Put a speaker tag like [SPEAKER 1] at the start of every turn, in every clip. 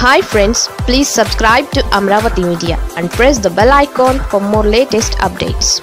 [SPEAKER 1] hi friends please subscribe to Amaravati media and press the bell icon for more latest updates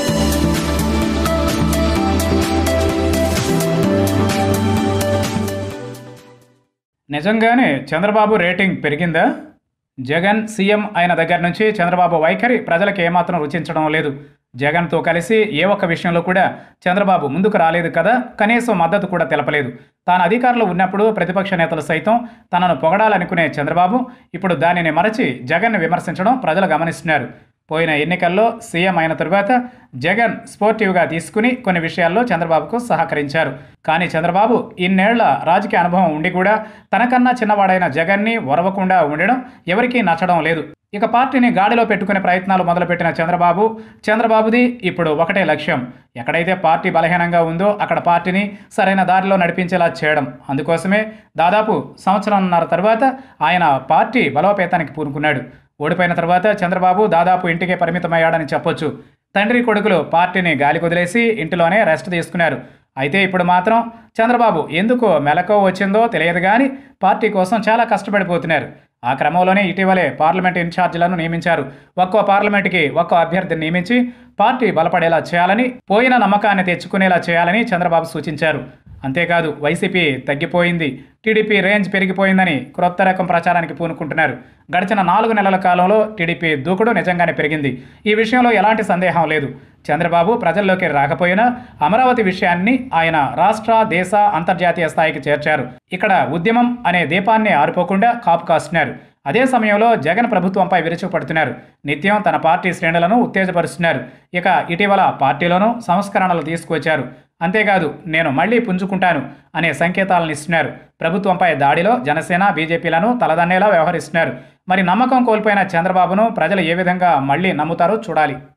[SPEAKER 2] నిజంగానే Chandrababu rating పెరిగిందా Jagan CM అయిన దగ్గర నుంచి చంద్రబాబు వైఖరి ప్రజలకు ఏమాత్రం రుచించడం లేదు జగన్తో కలిసి ఏ ఒక్క విషయంలో కూడా చంద్రబాబు ముందుకు రాలేదు కదా కనీసం మద్దతు కూడా తెలపలేదు తాను అధికారంలో ఉన్నప్పుడు ప్రతిపక్ష నేతలు సైతం తనను పొగడాలనుకునే చంద్రబాబు ఇప్పుడు దానిని మరచి జగన్ను విమర్శించడం ప్రజలు గమనిస్తున్నారు పోయిన ఎన్నికల్లో సీఎం అయిన తరువాత జగన్ స్పోర్టివ్గా తీసుకుని కొన్ని విషయాల్లో చంద్రబాబుకు సహకరించారు కానీ చంద్రబాబు ఇన్నేళ్ల రాజకీయ అనుభవం ఉండి కూడా తనకన్నా చిన్నవాడైన జగన్ని ఒరవకుండా ఉండడం ఎవరికీ నచ్చడం లేదు ఇక పార్టీని గాడిలో పెట్టుకునే ప్రయత్నాలు మొదలుపెట్టిన చంద్రబాబు చంద్రబాబుది ఇప్పుడు ఒకటే లక్ష్యం ఎక్కడైతే పార్టీ బలహీనంగా ఉందో అక్కడ పార్టీని సరైన దారిలో నడిపించేలా చేయడం అందుకోసమే దాదాపు సంవత్సరంన్నర తర్వాత ఆయన పార్టీ బలోపేతానికి పూనుకున్నాడు ఓడిపోయిన తర్వాత చంద్రబాబు దాదాపు ఇంటికే పరిమితమయ్యాడని చెప్పొచ్చు తండ్రి కొడుకులు పార్టీని గాలి కుదిలేసి ఇంటిలోనే రెస్ట్ తీసుకున్నారు అయితే ఇప్పుడు మాత్రం చంద్రబాబు ఎందుకు మెలకువ వచ్చిందో తెలియదు కానీ పార్టీ కోసం చాలా కష్టపడిపోతున్నారు ఆ క్రమంలోనే ఇటీవలే పార్లమెంట్ ఇన్ఛార్జీలను నియమించారు ఒక్కో పార్లమెంట్కి ఒక్కో అభ్యర్థిని నియమించి పార్టీ బలపడేలా చేయాలని పోయిన నమ్మకాన్ని తెచ్చుకునేలా చేయాలని చంద్రబాబు సూచించారు అంతేకాదు వైసీపీ తగ్గిపోయింది టీడీపీ రేంజ్ పెరిగిపోయిందని క్రొత్త రకం ప్రచారానికి పూనుకుంటున్నారు గడిచిన నాలుగు నెలల కాలంలో టీడీపీ దూకుడు నిజంగానే పెరిగింది ఈ విషయంలో ఎలాంటి సందేహం లేదు చంద్రబాబు ప్రజల్లోకి రాకపోయినా అమరావతి విషయాన్ని ఆయన రాష్ట్ర దేశ అంతర్జాతీయ స్థాయికి చేర్చారు ఇక్కడ ఉద్యమం అనే దీపాన్ని ఆరిపోకుండా కాపు కాస్తున్నారు అదే సమయంలో జగన్ ప్రభుత్వంపై విరుచుకుపడుతున్నారు నిత్యం తన పార్టీ శ్రేణులను ఉత్తేజపరుస్తున్నారు ఇక ఇటీవల పార్టీలోనూ సంస్కరణలు తీసుకువచ్చారు అంతేకాదు నేను మళ్లీ పుంజుకుంటాను అనే సంకేతాలను ఇస్తున్నారు ప్రభుత్వంపై దాడిలో జనసేన బీజేపీలను తలదన్నేలా వ్యవహరిస్తున్నారు మరి నమ్మకం కోల్పోయిన చంద్రబాబును ప్రజలు ఏ విధంగా మళ్లీ నమ్ముతారో చూడాలి